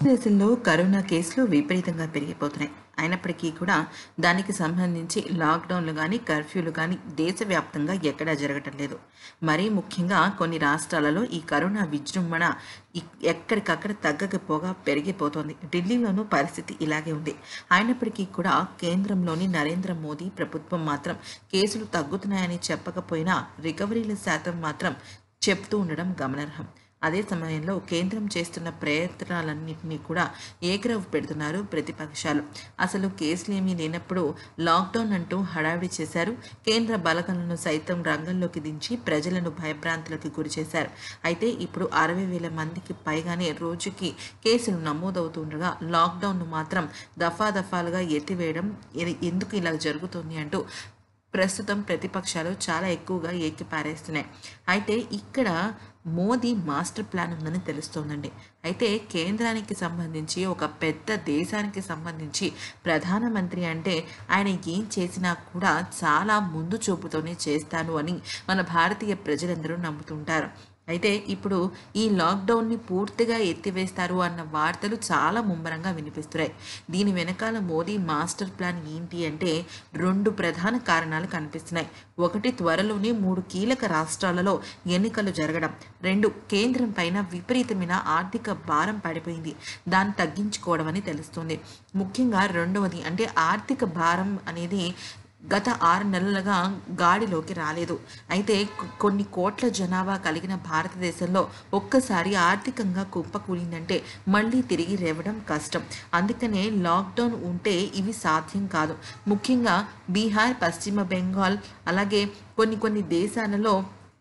భారతదేశంలో కరోనా కేసులు విపరీతంగా పెరిగిపోతున్నాయి అయినప్పటికీ కూడా దానికి సంబంధించి లాక్డౌన్లు కానీ కర్ఫ్యూలు కానీ దేశవ్యాప్తంగా ఎక్కడా జరగటం లేదు మరీ ముఖ్యంగా కొన్ని రాష్ట్రాలలో ఈ కరోనా విజృంభణ ఇ- ఎక్కడికక్కడ తగ్గకపోగా పెరిగిపోతోంది ఢిల్లీలోనూ పరిస్థితి ఇలాగే ఉంది అయినప్పటికీ కూడా కేంద్రంలోని నరేంద్ర మోదీ ప్రభుత్వం మాత్రం కేసులు తగ్గుతున్నాయని చెప్పకపోయినా రికవరీల శాతం మాత్రం చెప్తూ ఉండడం గమనార్హం అదే సమయంలో కేంద్రం చేస్తున్న ప్రయత్నాలన్నింటినీ కూడా ఏకరవు పెడుతున్నారు ప్రతిపక్షాలు అసలు కేసులు ఏమీ లేనప్పుడు లాక్డౌన్ అంటూ హడావిడి చేశారు కేంద్ర బలగాలను సైతం రంగంలోకి దించి ప్రజలను భయభ్రాంతులకు గురి చేశారు అయితే ఇప్పుడు అరవై వేల మందికి పైగానే రోజుకి కేసులు నమోదవుతుండగా లాక్డౌన్ను మాత్రం దఫాదఫాలుగా ఎత్తివేయడం ఇది ఎందుకు ఇలా జరుగుతుంది అంటూ ప్రస్తుతం ప్రతిపక్షాలు చాలా ఎక్కువగా ఏకిపారేస్తున్నాయి అయితే ఇక్కడ మోదీ మాస్టర్ ప్లాన్ ఉందని తెలుస్తోందండి అయితే కేంద్రానికి సంబంధించి ఒక పెద్ద దేశానికి సంబంధించి ప్రధానమంత్రి అంటే ఆయన ఏం చేసినా కూడా చాలా ముందు చూపుతోనే చేస్తాను అని మన భారతీయ ప్రజలందరూ నమ్ముతుంటారు అయితే ఇప్పుడు ఈ లాక్డౌన్ని పూర్తిగా ఎత్తివేస్తారు అన్న వార్తలు చాలా ముమ్మరంగా వినిపిస్తున్నాయి దీని వెనకాల మోదీ మాస్టర్ ప్లాన్ ఏంటి అంటే రెండు ప్రధాన కారణాలు కనిపిస్తున్నాయి ఒకటి త్వరలోనే మూడు కీలక రాష్ట్రాలలో ఎన్నికలు జరగడం రెండు కేంద్రం పైన విపరీతమైన ఆర్థిక భారం పడిపోయింది దాన్ని తగ్గించుకోవడం అని తెలుస్తుంది ముఖ్యంగా రెండవది అంటే ఆర్థిక భారం అనేది గత ఆరు నెలలుగా గాడిలోకి రాలేదు అయితే కొ- కొన్ని కోట్ల జనాభా కలిగిన భారతదేశంలో ఒక్కసారి ఆర్థికంగా కుప్పకూలిందంటే మళ్ళీ తిరిగి రేవడం కష్టం అందుకనే లాక్డౌన్ ఉంటే ఇవి సాధ్యం కాదు ముఖ్యంగా బీహార్ పశ్చిమ బెంగాల్ అలాగే కొన్ని కొన్ని దేశాలలో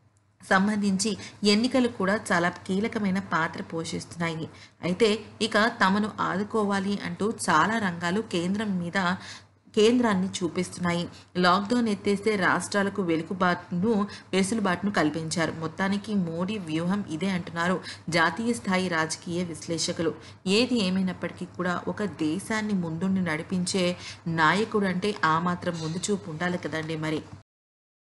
సంబంధించి ఎన్నికలు కూడా చాలా కీలకమైన పాత్ర పోషిస్తున్నాయి అయితే ఇక తమను ఆదుకోవాలి అంటూ చాలా రంగాలు కేంద్రం మీద కేంద్రాన్ని చూపిస్తున్నాయి లాక్డౌన్ ఎత్తేస్తే రాష్ట్రాలకు వెలుగుబాటును వెసులుబాటును కల్పించారు మొత్తానికి మోడీ వ్యూహం ఇదే అంటున్నారు జాతీయ స్థాయి రాజకీయ విశ్లేషకులు ఏది ఏమైనప్పటికీ కూడా ఒక దేశాన్ని ముందుండి నడిపించే నాయకుడు అంటే ఆ మాత్రం ముందు చూపు ఉండాలి కదండి మరి